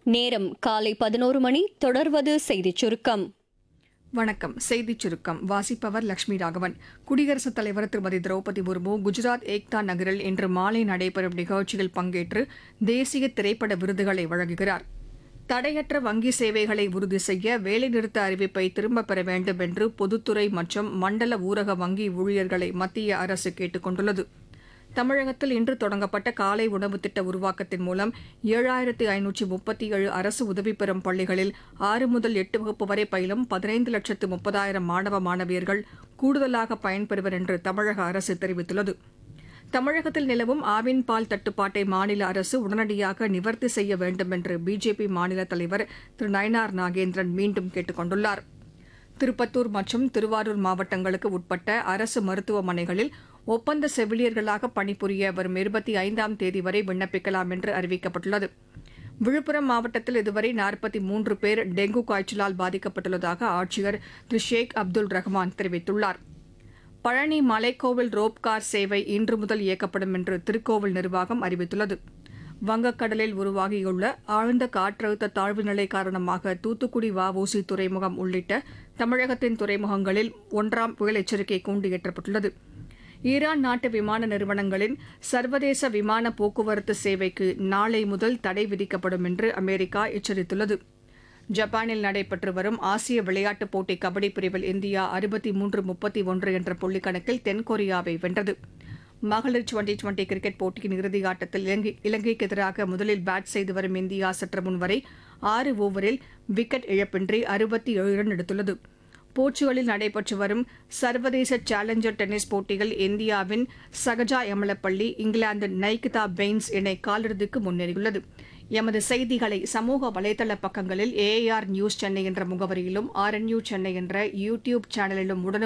நேரம் காலை பதினோரு மணி தொடர்வது செய்திச் சுருக்கம் வணக்கம் செய்திச் சுருக்கம் வாசிப்பவர் லட்சுமி ராகவன் குடியரசுத் தலைவர் திருமதி திரௌபதி முர்மு குஜராத் ஏக்தா நகரில் இன்று மாலை நடைபெறும் நிகழ்ச்சியில் பங்கேற்று தேசிய திரைப்பட விருதுகளை வழங்குகிறார் தடையற்ற வங்கி சேவைகளை உறுதி செய்ய வேலைநிறுத்த அறிவிப்பை திரும்பப் பெற வேண்டும் என்று பொதுத்துறை மற்றும் மண்டல ஊரக வங்கி ஊழியர்களை மத்திய அரசு கேட்டுக் கொண்டுள்ளது தமிழகத்தில் இன்று தொடங்கப்பட்ட காலை உணவு திட்ட உருவாக்கத்தின் மூலம் ஏழாயிரத்து ஐநூற்றி முப்பத்தி ஏழு அரசு உதவி பெறும் பள்ளிகளில் ஆறு முதல் எட்டு வகுப்பு வரை பயிலும் பதினைந்து லட்சத்து முப்பதாயிரம் மாணவ மாணவியர்கள் கூடுதலாக பயன்பெறுவர் என்று தமிழக அரசு தெரிவித்துள்ளது தமிழகத்தில் நிலவும் ஆவின் பால் தட்டுப்பாட்டை மாநில அரசு உடனடியாக நிவர்த்தி செய்ய வேண்டும் என்று பிஜேபி மாநில தலைவர் திரு நயனார் நாகேந்திரன் மீண்டும் கேட்டுக் கொண்டுள்ளார் திருப்பத்தூர் மற்றும் திருவாரூர் மாவட்டங்களுக்கு உட்பட்ட அரசு மருத்துவமனைகளில் ஒப்பந்த செவிலியர்களாக பணிபுரிய வரும் இருபத்தி ஐந்தாம் தேதி வரை விண்ணப்பிக்கலாம் என்று அறிவிக்கப்பட்டுள்ளது விழுப்புரம் மாவட்டத்தில் இதுவரை நாற்பத்தி மூன்று பேர் டெங்கு காய்ச்சலால் பாதிக்கப்பட்டுள்ளதாக ஆட்சியர் திரு ஷேக் அப்துல் ரஹ்மான் தெரிவித்துள்ளார் பழனி மலைக்கோவில் ரோப்கார் சேவை இன்று முதல் இயக்கப்படும் என்று திருக்கோவில் நிர்வாகம் அறிவித்துள்ளது வங்கக்கடலில் உருவாகியுள்ள ஆழ்ந்த காற்றழுத்த தாழ்வு நிலை காரணமாக தூத்துக்குடி வஉசி துறைமுகம் உள்ளிட்ட தமிழகத்தின் துறைமுகங்களில் ஒன்றாம் புயல் எச்சரிக்கை கூண்டு ஏற்றப்பட்டுள்ளது ஈரான் நாட்டு விமான நிறுவனங்களின் சர்வதேச விமான போக்குவரத்து சேவைக்கு நாளை முதல் தடை விதிக்கப்படும் என்று அமெரிக்கா எச்சரித்துள்ளது ஜப்பானில் நடைபெற்று வரும் ஆசிய விளையாட்டுப் போட்டி கபடி பிரிவில் இந்தியா அறுபத்தி மூன்று முப்பத்தி ஒன்று என்ற புள்ளிக்கணக்கில் தென்கொரியாவை வென்றது மகளிர் டுவெண்டி டுவெண்டி கிரிக்கெட் போட்டியின் இறுதி ஆட்டத்தில் இலங்கை இலங்கைக்கு எதிராக முதலில் பேட் செய்து வரும் இந்தியா சற்று முன் வரை ஆறு ஓவரில் விக்கெட் இழப்பின்றி அறுபத்தி ஏழு ரன் எடுத்துள்ளது போர்ச்சுகலில் நடைபெற்று வரும் சர்வதேச சேலஞ்சர் டென்னிஸ் போட்டியில் இந்தியாவின் சகஜா எமலப்பள்ளி இங்கிலாந்தின் நைகிதா பெயின்ஸ் இணை காலிறுதிக்கு முன்னேறியுள்ளது எமது செய்திகளை சமூக வலைதள பக்கங்களில் ஏஆர் நியூஸ் சென்னை என்ற முகவரியிலும் ஆர்என்யூ சென்னை என்ற யூ டியூப் சேனலிலும் உடனுக்குடன்